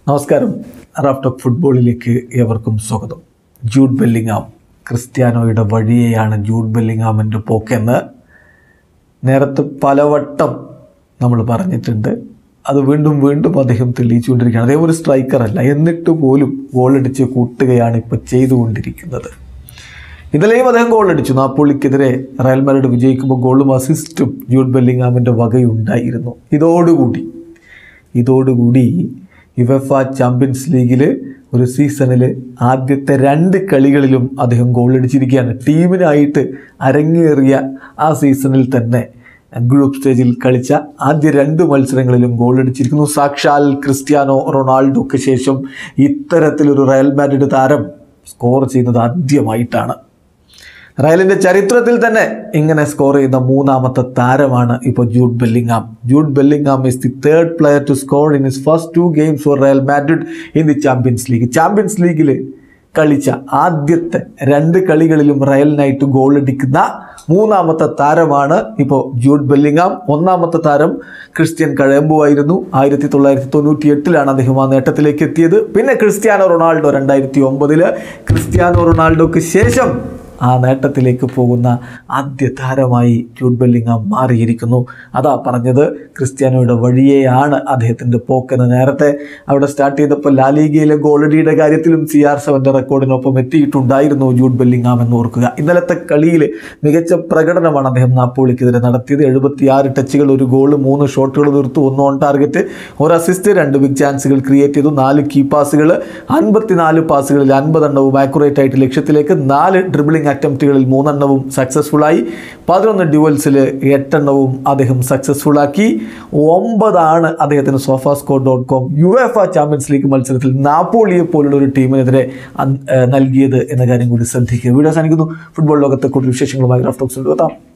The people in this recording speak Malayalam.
നമസ്കാരം റാഫ്റ്റോക്ക് ഫുട്ബോളിലേക്ക് ഏവർക്കും സ്വാഗതം ജൂഡ് ബെല്ലിങ്ങാം ക്രിസ്ത്യാനോയുടെ വഴിയെയാണ് ജൂഡ് ബെല്ലിങ്ങാമിൻ്റെ പോക്കെന്ന് നേരത്തെ പലവട്ടം നമ്മൾ പറഞ്ഞിട്ടുണ്ട് അത് വീണ്ടും വീണ്ടും അദ്ദേഹം തെളിയിച്ചുകൊണ്ടിരിക്കുകയാണ് അദ്ദേഹം ഒരു സ്ട്രൈക്കറല്ല എന്നിട്ട് പോലും ഗോളടിച്ച് കൂട്ടുകയാണ് ഇപ്പോൾ ചെയ്തുകൊണ്ടിരിക്കുന്നത് ഇന്നലെയും അദ്ദേഹം ഗോൾ അടിച്ചു നാപ്പോളിക്കെതിരെ റയൽ മാഡ്രിഡ് വിജയിക്കുമ്പോൾ ഗോളും അസിസ്റ്റും ജൂഡ് ബെല്ലിങ്ങാമിൻ്റെ വകയുണ്ടായിരുന്നു ഇതോടുകൂടി ഇതോടുകൂടി യുവഫ ചാമ്പ്യൻസ് ലീഗിൽ ഒരു സീസണിൽ ആദ്യത്തെ രണ്ട് കളികളിലും അദ്ദേഹം ഗോൾ അടിച്ചിരിക്കുകയാണ് ടീമിനായിട്ട് അരങ്ങേറിയ ആ സീസണിൽ തന്നെ ഗ്രൂപ്പ് സ്റ്റേജിൽ കളിച്ച ആദ്യ രണ്ട് മത്സരങ്ങളിലും ഗോൾ അടിച്ചിരിക്കുന്നു സാക്ഷാൽ ക്രിസ്ത്യാനോ റൊണാൾഡോക്ക് ശേഷം ഇത്തരത്തിലൊരു റയൽ മാഡ്രിഡ് താരം സ്കോർ ചെയ്യുന്നത് ആദ്യമായിട്ടാണ് റയലിന്റെ ചരിത്രത്തിൽ തന്നെ ഇങ്ങനെ സ്കോർ ചെയ്യുന്ന മൂന്നാമത്തെ താരമാണ് ഇപ്പോൾ Jude Bellingham Jude Bellingham is the third player to score in his first two games for Real Madrid in the Champions League Champions ലീഗിൽ കളിച്ച ആദ്യത്തെ രണ്ട് കളികളിലും റയലിനായിട്ട് ഗോൾ അടിക്കുന്ന മൂന്നാമത്തെ താരമാണ് ഇപ്പോൾ ജൂഡ് ബെല്ലിംഗാം ഒന്നാമത്തെ താരം ക്രിസ്ത്യൻ കഴമ്പു ആയിരുന്നു ആയിരത്തി തൊള്ളായിരത്തി തൊണ്ണൂറ്റി എട്ടിലാണ് അദ്ദേഹം ആ നേട്ടത്തിലേക്ക് എത്തിയത് പിന്നെ ക്രിസ്ത്യാനോ റൊണാൾഡോ രണ്ടായിരത്തി ഒമ്പതില് ക്രിസ്ത്യാനോ റൊണാൾഡോക്ക് ശേഷം ആ നേട്ടത്തിലേക്ക് പോകുന്ന ആദ്യ താരമായി ജൂഡ് ബെല്ലിംഗാം മാറിയിരിക്കുന്നു അതാ പറഞ്ഞത് ക്രിസ്ത്യാനോയുടെ വഴിയെയാണ് അദ്ദേഹത്തിൻ്റെ പോക്കെന്ന് നേരത്തെ അവിടെ സ്റ്റാർട്ട് ചെയ്തപ്പോൾ ലാലീഗയിലെ ഗോളടിയുടെ കാര്യത്തിലും സി ആർ സെവൻ്റെ റെക്കോർഡിനൊപ്പം എത്തിയിട്ടുണ്ടായിരുന്നു ജൂഡ് ബെല്ലിംഗാം എന്ന് ഓർക്കുക ഇന്നലത്തെ കളിയിൽ മികച്ച പ്രകടനമാണ് അദ്ദേഹം നാപ്പോളിക്കെതിരെ നടത്തിയത് എഴുപത്തിയാറ് ടച്ചുകൾ ഒരു ഗോൾ മൂന്ന് ഷോട്ടുകൾ തീർത്തു ഒന്ന് ഓൺ ടാർഗറ്റ് ഒരു അസിസ്റ്റ് രണ്ട് ബിഗ് ചാൻസുകൾ ക്രിയേറ്റ് ചെയ്തു നാല് കീ പാസുകൾ അൻപത്തിനാല് പാസുകളിൽ അൻപതെണ്ണവും ആക്യുറേറ്റ് ആയിട്ട് ലക്ഷ്യത്തിലേക്ക് നാല് ഡ്രിബിളിംഗ് അറ്റംപ്റ്റുകളിൽ മൂന്നെണ്ണവും സക്സസ്ഫുള്ളായി പതിനൊന്ന് ഡ്യുവൽസിൽ എട്ടെണ്ണവും അദ്ദേഹം സക്സസ്ഫുൾ ആക്കി ഒമ്പതാണ് അദ്ദേഹത്തിന് Sofascore dot com UEFA Champions League മത്സരത്തിൽ നാപ്പോളിയെ പോലുള്ള ഒരു ടീമിനെതിരെ അൻ- ഏഹ് നൽകിയത് എന്ന കാര്യം കൂടി ശ്രദ്ധിക്കുക വീഡിയോ അവസാനിക്കുന്നു ഫുട്ബോൾ ലോകത്തെ കൂടുതൽ വിശേഷങ്ങളുമായി റഫ് ടോക്സ് എത്താം